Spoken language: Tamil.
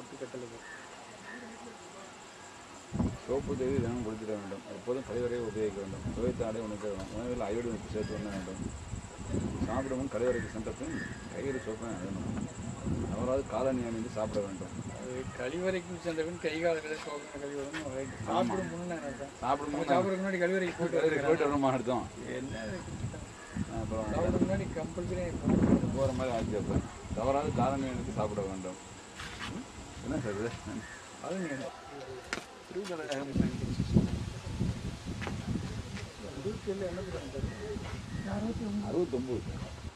பொட்டு கட்டலுக்கு சோப்பு தேவி தினமும் குளித்திட வேண்டும் எப்போதும் கழிவறையை உபயோகிக்க வேண்டும் சுவைத்தாடை உணர்த்த வேண்டும் உணவில் அயோடின் உப்பு சேர்த்து உண்ண வேண்டும் சாப்பிடும் முன் கழிவறைக்கு சென்ற பின் கையில் சோப்பை அழணும் அவராது காலணி அணிந்து சாப்பிட வேண்டும் அது கழிவறைக்கு சென்ற பின் கை கால்களை சோதனை கழிவறைன்னு ரைட் சாப்பிடும் முன்னு நினைக்கிறேன் சாப்பிடும் நம்ம போது சாப்பிட்றதுக்கு முன்னாடி கழிவறைக்கு போயிட்டு கழிவறைக்கு போயிட்டு வரணுமா அர்த்தம் என்ன அப்புறம் சாப்பிட்றதுக்கு முன்னாடி கம்பல்சரி போகிற மாதிரி ஆச்சு அப்போ தவறாது காலணி அணிந்து சாப்பிட வேண்டும் ம்? என்ன சார் இது அது நீங்கள் திருவிழா அறுபத்தொம்பது